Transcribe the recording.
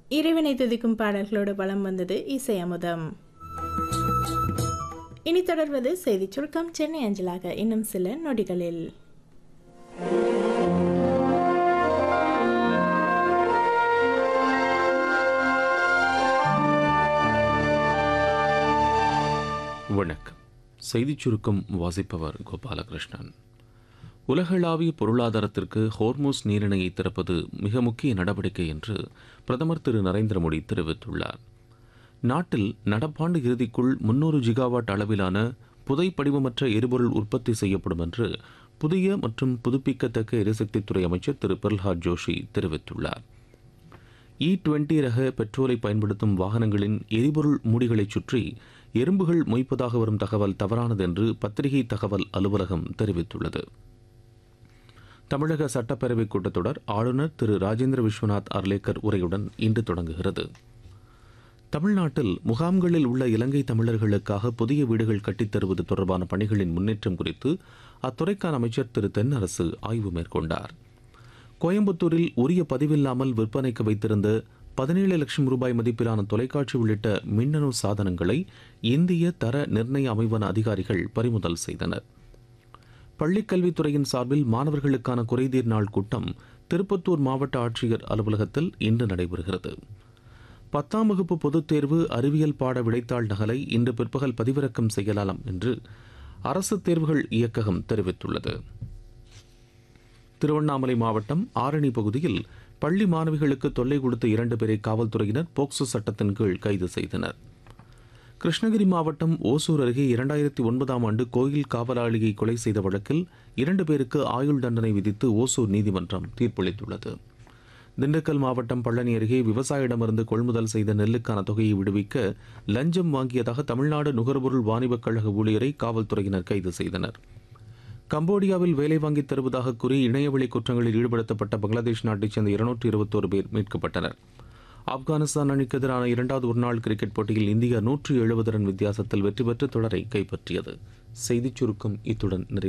இறைவனை துதிக்கும் பாடல்களோடு வலம் வந்தது இசை அமுதம் இனி தொடர்வது செய்திச் சுருக்கம் சென்னை அஞ்சலாக இன்னும் சில நொடிகளில் வணக்கம் செய்திச் சுருக்கம் வாசிப்பவர் கோபாலகிருஷ்ணன் உலகளாவிய பொருளாதாரத்திற்கு ஹோர்மோஸ் நீரிணையை திறப்பது மிக முக்கிய நடவடிக்கை என்று பிரதமர் திரு நரேந்திர மோடி தெரிவித்துள்ளார் நாட்டில் நடப்பாண்டு இறுதிக்குள் முன்னூறு ஜிகாவாட் அளவிலான புதை படிவமற்ற எரிபொருள் உற்பத்தி செய்யப்படும் என்று புதிய மற்றும் புதுப்பிக்கத்தக்க எரிசக்தித்துறை அமைச்சர் திரு பிரல்ஹாத் ஜோஷி தெரிவித்துள்ளார் இ டுவெண்டி ரக பெட்ரோலை பயன்படுத்தும் வாகனங்களின் எரிபொருள் மூடிகளைச் சுற்றி எறும்புகள் மொய்ப்பதாக வரும் தகவல் தவறானது என்று பத்திரிகை தகவல் அலுவலகம் தெரிவித்துள்ளது தமிழக சட்டப்பேரவைக் கூட்டத்தொடர் ஆளுநர் திரு ராஜேந்திர விஸ்வநாத் அர்லேக்கர் உரையுடன் இன்று தொடங்குகிறது தமிழ்நாட்டில் முகாம்களில் உள்ள இலங்கை தமிழர்களுக்காக புதிய வீடுகள் கட்டித் தருவது தொடர்பான பணிகளின் முன்னேற்றம் குறித்து அத்துறைக்கான அமைச்சர் திரு தென்னரசு ஆய்வு மேற்கொண்டார் கோயம்புத்தூரில் உரிய பதிவில்லாமல் விற்பனைக்கு வைத்திருந்த பதினேழு லட்சம் ரூபாய் மதிப்பிலான தொலைக்காட்சி உள்ளிட்ட மின்னணு சாதனங்களை இந்திய தர நிர்ணய அமைவன அதிகாரிகள் பறிமுதல் செய்தனர் பள்ளிக்கல்வித்துறையின் சார்பில் மாணவர்களுக்கான குறைதீர் நாள் கூட்டம் திருப்பத்தூர் மாவட்ட ஆட்சியர் அலுவலகத்தில் இன்று நடைபெறுகிறது பத்தாம் வகுப்பு பொதுத் தேர்வு அறிவியல் பாட விடைத்தாள் நகலை இன்று பிற்பகல் பதிவிறக்கம் செய்யலாம் என்று அரசு தேர்வுகள் இயக்ககம் தெரிவித்துள்ளது திருவண்ணாமலை மாவட்டம் ஆரணி பகுதியில் பள்ளி மாணவிகளுக்கு தொல்லை கொடுத்த இரண்டு பேரை காவல்துறையினர் போக்சோ சட்டத்தின் கீழ் கைது செய்தனர் கிருஷ்ணகிரி மாவட்டம் ஓசூர் அருகே இரண்டாயிரத்தி ஒன்பதாம் ஆண்டு கோயில் காவலாளியை கொலை செய்த வழக்கில் இரண்டு பேருக்கு ஆயுள் தண்டனை விதித்து ஓசூர் நீதிமன்றம் தீர்ப்பளித்துள்ளது திண்டுக்கல் மாவட்டம் பழனி அருகே விவசாயிடமிருந்து கொள்முதல் செய்த நெல்லுக்கான தொகையை விடுவிக்க லஞ்சம் வாங்கியதாக தமிழ்நாடு நுகர்பொருள் வாணிபக் கழக ஊழியரை காவல்துறையினர் கைது செய்தனர் கம்போடியாவில் வேலை வாங்கித் தருவதாக கூறி இணையவழி குற்றங்களில் ஈடுபடுத்தப்பட்ட பங்களாதேஷ் நாட்டைச் சேர்ந்த இருநூற்றி இருபத்தோரு பேர் மீட்கப்பட்டனர் ஆப்கானிஸ்தான் அணிக்கு எதிரான இரண்டாவது ஒருநாள் கிரிக்கெட் போட்டியில் இந்தியா நூற்று எழுபது ரன் வித்தியாசத்தில் வெற்றி பெற்று தொடரை கைப்பற்றியது செய்திச் சுருக்கம் இத்துடன் நிறைவு